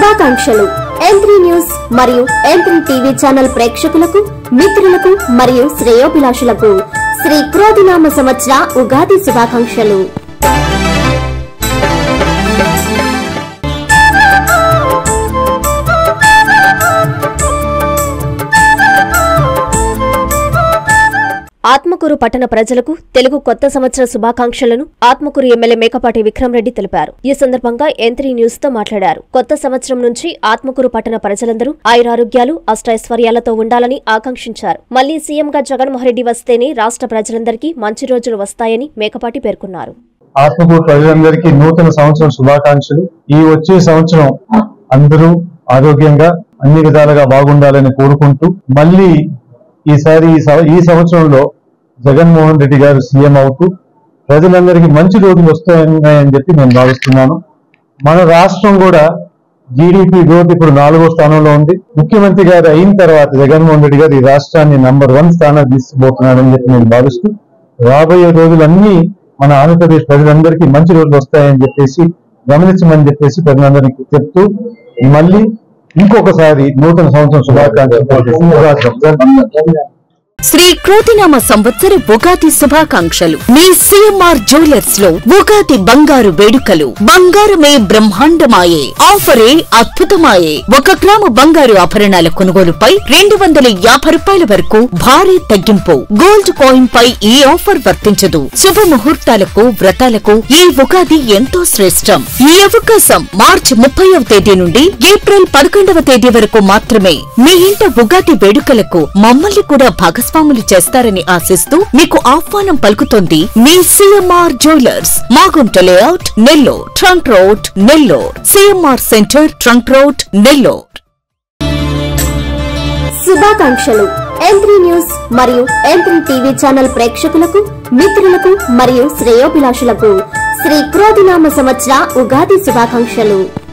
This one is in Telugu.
శుభాకాంక్షలు ఎంత్రీ న్యూస్ మరియు ఎంత్రీ టీవీ ఛానల్ ప్రేక్షకులకు మిత్రులకు మరియు శ్రేయోభిలాషులకు శ్రీ క్రోధినామ సంవత్సర ఉగాది శుభాకాంక్షలు ఆత్మకూరు పట్టణ ప్రజలకు తెలుగు కొత్త సంవత్సర శుభాకాంక్షలను ఆత్మకూరు ఎమ్మెల్యే మేకపాటి విక్రమరెడ్డి తెలిపారు ఈ సందర్భంగా ఎంత్రీ న్యూస్ తో మాట్లాడారు కొత్త సంవత్సరం నుంచి ఆత్మకూరు పట్టణ ప్రజలందరూ ఆయురారోగ్యాలు అష్టైశ్వర్యాలతో ఉండాలని ఆకాంక్షించారు మళ్లీ సీఎంగా జగన్మోహన్ రెడ్డి వస్తేనే రాష్ట్ర ప్రజలందరికీ మంచి రోజులు వస్తాయని మేకపాటి పేర్కొన్నారు ఆత్మకూరు ప్రజలందరికీ నూతన సంవత్సరం శుభాకాంక్షలు ఈ వచ్చే సంవత్సరం అందరూ ఆరోగ్యంగా అన్ని విధాలుగా బాగుండాలని కోరుకుంటూ మళ్ళీ ఈసారి ఈ సంవ- ఈ సంవత్సరంలో జగన్మోహన్ రెడ్డి గారు సీఎం అవుతూ ప్రజలందరికీ మంచి రోజులు వస్తాయని చెప్పి నేను భావిస్తున్నాను మన రాష్ట్రం కూడా జీడిపి గ్రోత్ ఇప్పుడు నాలుగో స్థానంలో ఉంది ముఖ్యమంత్రి గారు అయిన తర్వాత జగన్మోహన్ రెడ్డి గారు ఈ రాష్ట్రాన్ని నంబర్ వన్ స్థానానికి తీసుకుపోతున్నాడని చెప్పి నేను భావిస్తూ రాబోయే రోజులన్నీ మన ఆంధ్రప్రదేశ్ ప్రజలందరికీ మంచి రోజులు వస్తాయని చెప్పేసి గమనించమని చెప్పేసి ప్రజలందరికీ చెప్తూ మళ్ళీ ఇంకొకసారి నూతన సంవత్సరం శుభాకాంక్షలు శ్రీ క్రోతినామ సంవత్సర ఉగాది శుభాకాంక్షలు మీ సిఎంఆర్ జ్యువెలర్స్ లో ఉగాది బంగారు వేడుకలు బంగారమే బ్రహ్మాండమాయే ఆఫరే అద్భుతమాయే ఒక గ్రాము బంగారు ఆభరణాల కొనుగోలుపై రెండు వందల యాభై రూపాయల వరకు భారీ తగ్గింపు గోల్డ్ కాయిన్ పై ఈ ఆఫర్ వర్తించదు శుభ ముహూర్తాలకు వ్రతాలకు ఈ ఉగాది ఎంతో శ్రేష్టం ఈ అవకాశం మార్చి ముప్పైవ తేదీ నుండి ఏప్రిల్ పదకొండవ తేదీ వరకు మాత్రమే మీ ఇంట ఉగాది వేడుకలకు మమ్మల్ని కూడా భాగస్వాములు చేస్తారని ఆశిస్తూ మీకు ఆహ్వానం పలుకుతోంది మీ CMR jewellers Magunta layout Nellore trunk road Nellore CMR centre trunk road Nellore శుభాకాంక్షలు ఎంత్రీ న్యూస్ మరియు ఎంత్రీ టీవీ ఛానల్ ప్రేక్షకులకు మిత్రులకు మరియు శ్రేయోభిలాషులకు శ్రీ క్రోధినామ సంవత్సర ఉగాది శుభాకాంక్షలు